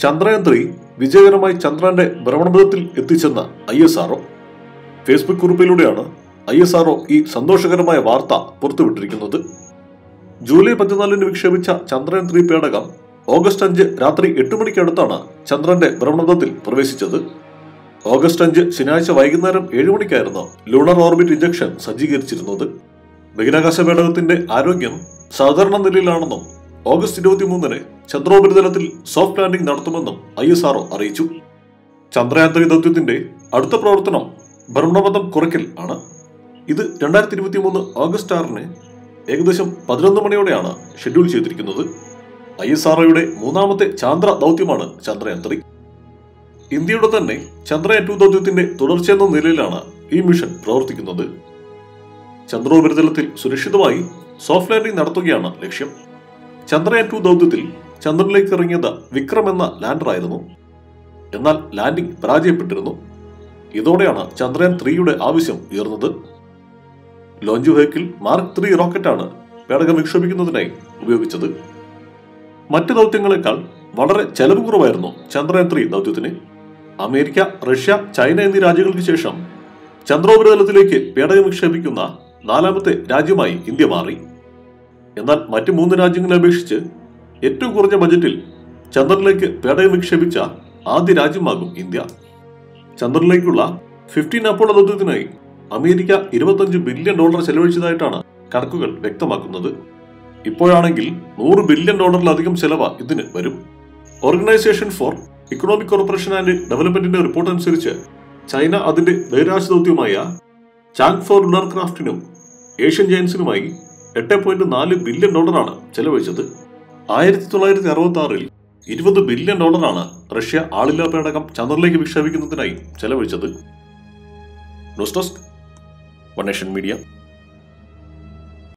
Chandrayaan three വിജയകരമായി ചന്ദ്രന്റെ ഭ്രമണപഥത്തിൽ എത്തിച്ചെന്ന ഐ എസ് ആർഒ ഫേസ്ബുക്ക് കുറിപ്പിലൂടെയാണ് ഐ എസ് ആർഒ ഈ സന്തോഷകരമായ വാർത്ത പുറത്തുവിട്ടിരിക്കുന്നത് ജൂലൈ പതിനാലിന് വിക്ഷേപിച്ച ചന്ദ്രയാൻ ത്രീ പേടകം ഓഗസ്റ്റ് അഞ്ച് രാത്രി എട്ട് മണിക്കടുത്താണ് ചന്ദ്രന്റെ ഭ്രമണപഥത്തിൽ പ്രവേശിച്ചത് ഓഗസ്റ്റ് അഞ്ച് ശനിയാഴ്ച വൈകുന്നേരം ഏഴ് മണിക്കായിരുന്നു ലൂണർ ഓർബിറ്റ് ഇഞ്ചക്ഷൻ സജ്ജീകരിച്ചിരുന്നത് ബഹിരാകാശ പേടകത്തിന്റെ ആരോഗ്യം സാധാരണ നിലയിലാണെന്നും ഓഗസ്റ്റ് ഇരുപത്തിമൂന്നിന് ചന്ദ്രോപരിതലത്തിൽ സോഫ്റ്റ് ലാൻഡിംഗ് നടത്തുമെന്നും ഐ എസ് ആർഒ അറിയിച്ചു ചന്ദ്രയാൻ ത്രീ ദൗത്യത്തിന്റെ അടുത്ത പ്രവർത്തനം ഭ്രമണപഥം കുറയ്ക്കൽ ആണ് ഇത് രണ്ടായിരത്തി ഇരുപത്തി മൂന്ന് ഓഗസ്റ്റ് ആറിന് ഏകദേശം പതിനൊന്ന് മണിയോടെയാണ് ഷെഡ്യൂൾ ചെയ്തിരിക്കുന്നത് ഐ എസ് ആർഒയുടെ മൂന്നാമത്തെ ചാന്ദ്ര ദൗത്യമാണ് ചന്ദ്രയാൻ ത്രീ ഇന്ത്യയുടെ തന്നെ ചന്ദ്രയാൻ ടു ദൗത്യത്തിന്റെ തുടർച്ചയെന്ന നിലയിലാണ് ഈ മിഷൻ പ്രവർത്തിക്കുന്നത് ചന്ദ്രോപരിതലത്തിൽ സുരക്ഷിതമായി സോഫ്റ്റ് ലാൻഡിംഗ് നടത്തുകയാണ് ലക്ഷ്യം ചന്ദ്രയാൻ ടു ദൗത്യത്തിൽ ചന്ദ്രനിലേക്ക് ഇറങ്ങിയത് വിക്രം എന്ന ലാൻഡറായിരുന്നു എന്നാൽ ലാൻഡിംഗ് പരാജയപ്പെട്ടിരുന്നു ഇതോടെയാണ് ചന്ദ്രയാൻ ത്രീയുടെ ആവശ്യം ഉയർന്നത് ലോഞ്ച് വെഹിക്കിൾ മാർക്ക് ത്രീ റോക്കറ്റാണ് പേടകം വിക്ഷേപിക്കുന്നതിനായി ഉപയോഗിച്ചത് മറ്റ് ദൗത്യങ്ങളെക്കാൾ വളരെ ചെലവ് കുറവായിരുന്നു ചന്ദ്രയാൻ ത്രീ ദൗത്യത്തിന് അമേരിക്ക റഷ്യ ചൈന എന്നീ രാജ്യങ്ങൾക്ക് ശേഷം ചന്ദ്രോപരിതലത്തിലേക്ക് പേടകം വിക്ഷേപിക്കുന്ന നാലാമത്തെ രാജ്യമായി ഇന്ത്യ മാറി എന്നാൽ മറ്റ് മൂന്ന് രാജ്യങ്ങളെ അപേക്ഷിച്ച് ഏറ്റവും കുറഞ്ഞ ബജറ്റിൽ ചന്ദ്രനിലേക്ക് പേടകം വിക്ഷേപിച്ച ആദ്യ രാജ്യമാകും ഇന്ത്യ ചന്ദ്രനിലേക്കുള്ള ഫിഫ്റ്റീൻ അപ്പോളോ ദൗത്യത്തിനായി അമേരിക്ക ഇരുപത്തഞ്ച് ബില്യൺ ഡോളർ ചെലവഴിച്ചതായിട്ടാണ് കണക്കുകൾ വ്യക്തമാക്കുന്നത് ഇപ്പോഴാണെങ്കിൽ നൂറ് ബില്യൺ ഡോളറിലധികം ചെലവ് ഇതിന് വരും organisation for economic corporation and ഡെവലപ്മെന്റിന്റെ റിപ്പോർട്ട് അനുസരിച്ച് ചൈന അതിന്റെ ബഹിരാകാശ ദൗത്യമായ ചാങ് ഫോർ ലുണർ ക്രാഫ്റ്റിനും ഏഷ്യൻ ജയൻസിനുമായി എട്ട് പോയിന്റ് നാല് ബില്യൺ ഡോളറാണ് ചെലവഴിച്ചത് ആയിരത്തി തൊള്ളായിരത്തി അറുപത്തി ആറിൽ ഇരുപത് ബില്യൺ ഡോളറാണ് റഷ്യ ആളില്ലാ പേടകം ചന്ദ്രനിലേക്ക് വിക്ഷേപിക്കുന്നതിനായി ചെലവഴിച്ചത് news desk one nation media